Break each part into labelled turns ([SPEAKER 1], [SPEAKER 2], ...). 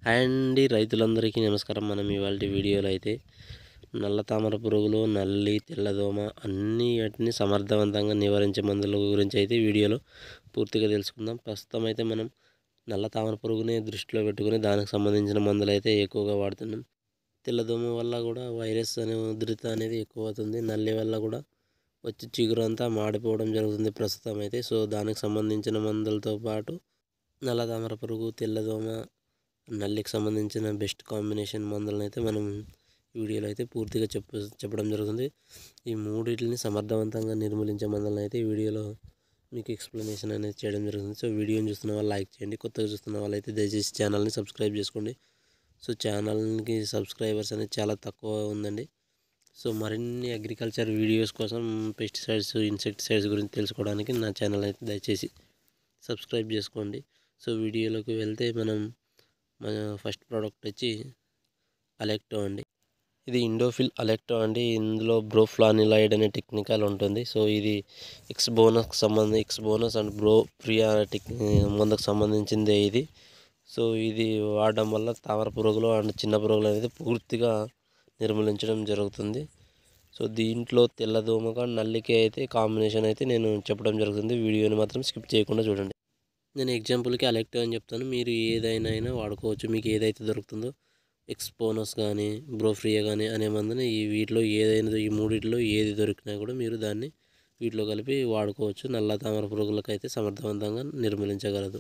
[SPEAKER 1] hi అండి రైతులందరికీ నమస్కారం మనం ఇవాళ వీడియోలో అయితే నల్ల తామర పురుగులు నల్లి తెల్లదోమ అన్ని వాటిని సమర్థవంతంగా నివారించే మందుల గురించి అయితే వీడియోలో పూర్తిగా తెలుసుకుందాం ప్రస్తుతం అయితే మనం నల్ల తామర పురుగుని దృష్టిలో పెట్టుకుని దానికి సంబంధించిన మందులు అయితే ఎక్కువగా వాడుతున్నాం తెల్లదోమ వల్ల కూడా వైరస్ అనే ఉధృత అనేది ఎక్కువ అవుతుంది నల్లి వల్ల కూడా వచ్చి చిగురు అంతా మాడిపోవడం జరుగుతుంది ప్రస్తుతం అయితే సో దానికి సంబంధించిన మందులతో పాటు నల్ల తామర పురుగు తెల్లదోమ నల్లికి సంబంధించిన బెస్ట్ కాంబినేషన్ మందులను అయితే మనం ఈ వీడియోలో అయితే పూర్తిగా చెప్ప చెప్పడం జరుగుతుంది ఈ మూడింటిని సమర్థవంతంగా నిర్మూలించే మందులను అయితే ఈ వీడియోలో మీకు ఎక్స్ప్లెనేషన్ అనేది చేయడం జరుగుతుంది సో వీడియోని చూస్తున్న వాళ్ళు లైక్ చేయండి కొత్తగా చూస్తున్న వాళ్ళు అయితే దయచేసి ఛానల్ని సబ్స్క్రైబ్ చేసుకోండి సో ఛానల్కి సబ్స్క్రైబర్స్ అనేది చాలా తక్కువ ఉందండి సో మరిన్ని అగ్రికల్చర్ వీడియోస్ కోసం పెస్టిసైడ్స్ ఇన్సెక్టిసైడ్స్ గురించి తెలుసుకోవడానికి నా ఛానల్ అయితే దయచేసి సబ్స్క్రైబ్ చేసుకోండి సో వీడియోలోకి వెళ్తే మనం మన ఫస్ట్ ప్రోడక్ట్ వచ్చి అలెక్టో అండి ఇది ఇండోఫిల్ అలెక్టో అండి ఇందులో బ్రోఫ్లానిలైడ్ అనే టెక్నికల్ ఉంటుంది సో ఇది ఎక్స్ బోనస్కి సంబంధం ex bonus and bro Priya tech మందుకు సంబంధించిందే ఇది సో ఇది వాడడం వల్ల తామర పురుగులు అండ్ చిన్న పురుగులు అనేది పూర్తిగా నిర్మూలించడం జరుగుతుంది సో దీంట్లో తెల్లదోమగా నల్లికి అయితే కాంబినేషన్ అయితే నేను చెప్పడం జరుగుతుంది వీడియోని మాత్రం స్కిప్ చేయకుండా చూడండి నేను ఎగ్జాంపుల్కి అలెక్ట్ అని చెప్తాను మీరు ఏదైనా అయినా వాడుకోవచ్చు మీకు ఏదైతే దొరుకుతుందో ఎక్స్పోనస్ కానీ బ్రోఫ్రియా కానీ అనే మందుని ఈ వీటిలో ఏదైనా ఈ మూడిట్లో ఏది దొరికినా కూడా మీరు దాన్ని వీటిలో కలిపి వాడుకోవచ్చు నల్ల తామర పురుగులకు అయితే సమర్థవంతంగా నిర్మూలించగలదు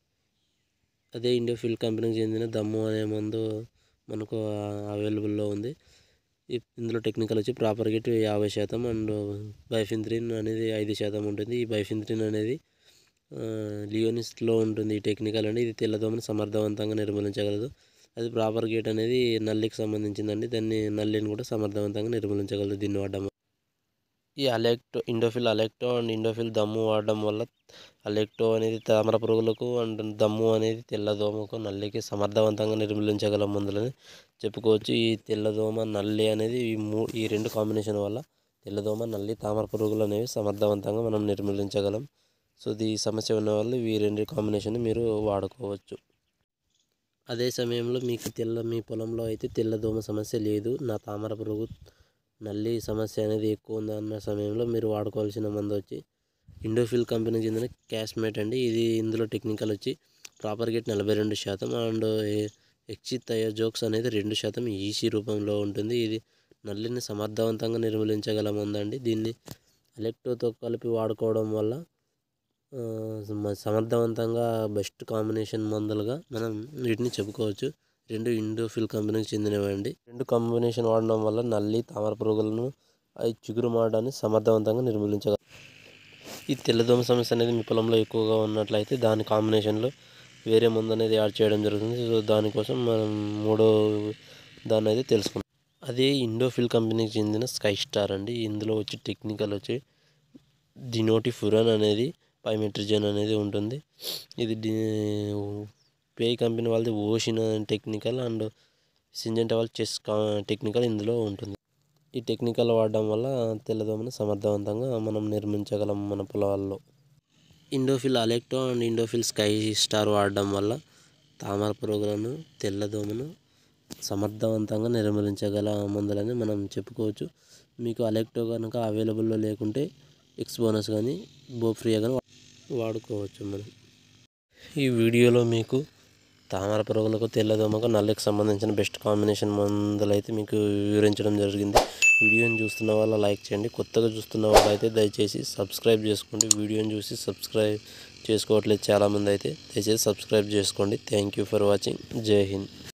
[SPEAKER 1] అదే ఇండియోఫిల్ కంపెనీకి చెందిన దమ్ము అనే మందు మనకు అవైలబుల్లో ఉంది ఇందులో టెక్నికల్ వచ్చి ప్రాపర్ గిట్ యాభై శాతం అండ్ బైఫింత్రిన్ అనేది ఐదు శాతం ఉంటుంది ఈ బైఫింత్రిన్ అనేది లియోనిస్ట్లో ఉంటుంది ఈ టెక్నికల్ అండి ఇది తెల్లదోమని సమర్థవంతంగా నిర్మూలించగలదు అది ప్రాపర్ గేట్ అనేది నల్లికి సంబంధించిందండి దాన్ని నల్లిని కూడా సమర్థవంతంగా నిర్మూలించగలదు దీన్ని వాడడం ఈ Alecto Indofil Alecto and Indofil దమ్ము వాడడం వల్ల అలెక్టో అనేది తామర పురుగులకు అండ్ దమ్ము అనేది తెల్లదోమకు నల్లికి సమర్థవంతంగా నిర్మూలించగల మందులని చెప్పుకోవచ్చు ఈ తెల్లదోమ నల్లి అనేది ఈ మూ ఈ రెండు కాంబినేషన్ వల్ల తెల్లదోమ నల్లి తామర పురుగులు అనేవి సమర్థవంతంగా మనం నిర్మూలించగలం సో ఈ సమస్య ఉన్న వాళ్ళు ఈ రెండు కాంబినేషన్ మీరు వాడుకోవచ్చు అదే సమయంలో మీకు తెల్ల మీ పొలంలో అయితే తెల్లదోమ సమస్య లేదు నా తామర పురుగు నల్లి సమస్య అనేది ఎక్కువ ఉందన్న సమయంలో మీరు వాడుకోవాల్సిన మందు వచ్చి ఇండోఫిల్ కంపెనీకి చెందిన క్యాష్మేట్ అండి ఇది ఇందులో టెక్నికల్ వచ్చి ప్రాపర్ గేట్ నలభై రెండు శాతం అండ్ ఎక్సిత్ జోక్స్ అనేది రెండు శాతం ఈసీ రూపంలో ఉంటుంది ఇది నల్లిని సమర్థవంతంగా నిర్మూలించగల మందండి దీన్ని ఎలక్ట్రోతో కలిపి వాడుకోవడం వల్ల సమర్థవంతంగా బెస్ట్ కాంబినేషన్ మందులుగా మనం వీటిని చెప్పుకోవచ్చు రెండు ఇండోఫిల్ కంపెనీకి చెందినవండి రెండు కాంబినేషన్ వాడడం వల్ల నల్లి తామర పురుగులను అవి చిగురు మాడడాన్ని సమర్థవంతంగా నిర్మూలించగలరు ఈ తెల్లదోమ సమస్య అనేది మీ పొలంలో ఎక్కువగా ఉన్నట్లయితే దాని కాంబినేషన్లో వేరే మందు అనేది యాడ్ చేయడం జరుగుతుంది సో దానికోసం మనం మూడో దాన్ని అయితే తెలుసుకుందాం అదే ఇండోఫిల్ కంపెనీకి చెందిన స్కై స్టార్ అండి ఇందులో వచ్చి టెక్నికల్ వచ్చి డినోటిఫురన్ అనేది పైమెట్రిజన్ అనేది ఉంటుంది ఇది పే కంపెనీ వాళ్ళది ఓషన్ టెక్నికల్ అండ్ సింజెంటా వాళ్ళ చెస్ టెక్నికల్ ఇందులో ఉంటుంది ఈ టెక్నికల్ వాడడం వల్ల తెల్లదోమని సమర్థవంతంగా మనం నిర్మించగలం మన పొలాల్లో Indofil Alecto and Indofil sky star వాడడం వల్ల తామర పురుగులను తెల్లదోమను సమర్థవంతంగా నిర్మూలించగల మందులని మనం చెప్పుకోవచ్చు మీకు అలెక్టో కనుక అవైలబుల్లో లేకుంటే ఎక్స్బోనస్ కానీ బోఫ్రియా కానీ వాడుకోవచ్చు మనం ఈ వీడియోలో మీకు తామర పురుగులకు తెల్లదోమకు నల్లికి సంబంధించిన బెస్ట్ కాంబినేషన్ మందులు అయితే మీకు వివరించడం జరిగింది వీడియోని చూస్తున్న వాళ్ళు లైక్ చేయండి కొత్తగా చూస్తున్న వాళ్ళు అయితే దయచేసి సబ్స్క్రైబ్ చేసుకోండి వీడియోని చూసి సబ్స్క్రైబ్ చేసుకోవట్లేదు చాలామంది అయితే దయచేసి సబ్స్క్రైబ్ చేసుకోండి థ్యాంక్ యూ ఫర్ వాచింగ్ జై హింద్